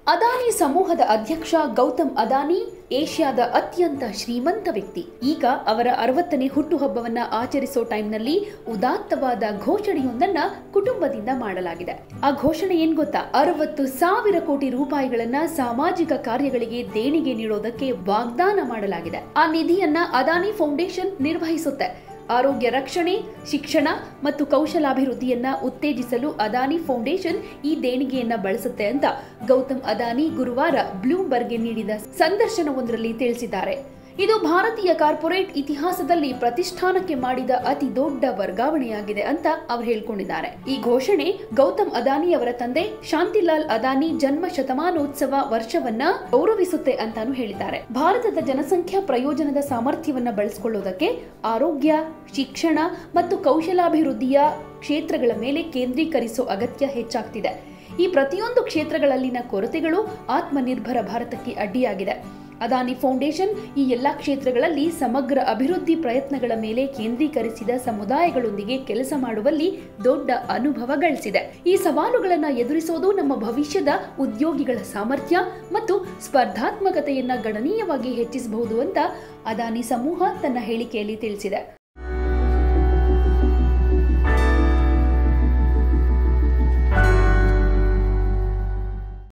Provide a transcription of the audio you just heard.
ಅದಾನಿ ಸಮೂಹದ ಅಧ್ಯಕ್ಷ ಗೌತಮ್ ಅದಾನಿ ಏಷ್ಯಾದ ಅತ್ಯಂತ ಶ್ರೀಮಂತ ವ್ಯಕ್ತಿ ಈಗ ಅವರ ಅರವತ್ತನೇ ಹುಟ್ಟುಹಬ್ಬವನ್ನ ಆಚರಿಸೋ ಟೈಮ್ನಲ್ಲಿ ಉದಾತ್ತವಾದ ಘೋಷಣೆಯೊಂದನ್ನ ಕುಟುಂಬದಿಂದ ಮಾಡಲಾಗಿದೆ ಆ ಘೋಷಣೆ ಏನ್ ಗೊತ್ತಾ ಅರವತ್ತು ಸಾವಿರ ಕೋಟಿ ರೂಪಾಯಿಗಳನ್ನ ಸಾಮಾಜಿಕ ಕಾರ್ಯಗಳಿಗೆ ದೇಣಿಗೆ ನೀಡೋದಕ್ಕೆ ವಾಗ್ದಾನ ಮಾಡಲಾಗಿದೆ ಆ ನಿಧಿಯನ್ನ ಅದಾನಿ ಫೌಂಡೇಶನ್ ನಿರ್ವಹಿಸುತ್ತೆ ಆರೋಗ್ಯ ರಕ್ಷಣೆ ಶಿಕ್ಷಣ ಮತ್ತು ಕೌಶಲಾಭಿವೃದ್ಧಿಯನ್ನ ಉತ್ತೇಜಿಸಲು ಅದಾನಿ ಫೌಂಡೇಶನ್ ಈ ದೇಣಿಗೆಯನ್ನ ಬಳಸುತ್ತೆ ಅಂತ ಗೌತಮ್ ಅದಾನಿ ಗುರುವಾರ ಬ್ಲೂಮ್ಬರ್ಗ್ಗೆ ನೀಡಿದ ಸಂದರ್ಶನವೊಂದರಲ್ಲಿ ತಿಳಿಸಿದ್ದಾರೆ ಇದು ಭಾರತೀಯ ಕಾರ್ಪೊರೇಟ್ ಇತಿಹಾಸದಲ್ಲಿ ಪ್ರತಿಷ್ಠಾನಕ್ಕೆ ಮಾಡಿದ ಅತಿ ದೊಡ್ಡ ವರ್ಗಾವಣೆಯಾಗಿದೆ ಅಂತ ಅವರು ಹೇಳ್ಕೊಂಡಿದ್ದಾರೆ ಈ ಘೋಷಣೆ ಗೌತಮ್ ಅದಾನಿ ಅವರ ತಂದೆ ಶಾಂತಿಲಾಲ್ ಅದಾನಿ ಜನ್ಮ ಶತಮಾನೋತ್ಸವ ವರ್ಷವನ್ನ ಗೌರವಿಸುತ್ತೆ ಅಂತಾನು ಹೇಳಿದ್ದಾರೆ ಭಾರತದ ಜನಸಂಖ್ಯಾ ಪ್ರಯೋಜನದ ಸಾಮರ್ಥ್ಯವನ್ನ ಬಳಸಿಕೊಳ್ಳುವುದಕ್ಕೆ ಆರೋಗ್ಯ ಶಿಕ್ಷಣ ಮತ್ತು ಕೌಶಲಾಭಿವೃದ್ಧಿಯ ಕ್ಷೇತ್ರಗಳ ಮೇಲೆ ಕೇಂದ್ರೀಕರಿಸೋ ಅಗತ್ಯ ಹೆಚ್ಚಾಗ್ತಿದೆ ಈ ಪ್ರತಿಯೊಂದು ಕ್ಷೇತ್ರಗಳಲ್ಲಿನ ಕೊರತೆಗಳು ಆತ್ಮನಿರ್ಭರ ಭಾರತಕ್ಕೆ ಅಡ್ಡಿಯಾಗಿದೆ ಅದಾನಿ ಫೌಂಡೇಶನ್ ಈ ಎಲ್ಲಾ ಕ್ಷೇತ್ರಗಳಲ್ಲಿ ಸಮಗ್ರ ಅಭಿವೃದ್ಧಿ ಪ್ರಯತ್ನಗಳ ಮೇಲೆ ಕೇಂದ್ರೀಕರಿಸಿದ ಸಮುದಾಯಗಳೊಂದಿಗೆ ಕೆಲಸ ಮಾಡುವಲ್ಲಿ ದೊಡ್ಡ ಅನುಭವ ಗಳಿಸಿದೆ ಈ ಸವಾಲುಗಳನ್ನು ಎದುರಿಸೋದು ನಮ್ಮ ಭವಿಷ್ಯದ ಉದ್ಯೋಗಿಗಳ ಸಾಮರ್ಥ್ಯ ಮತ್ತು ಸ್ಪರ್ಧಾತ್ಮಕತೆಯನ್ನ ಗಣನೀಯವಾಗಿ ಹೆಚ್ಚಿಸಬಹುದು ಅಂತ ಅದಾನಿ ಸಮೂಹ ತನ್ನ ಹೇಳಿಕೆಯಲ್ಲಿ ತಿಳಿಸಿದೆ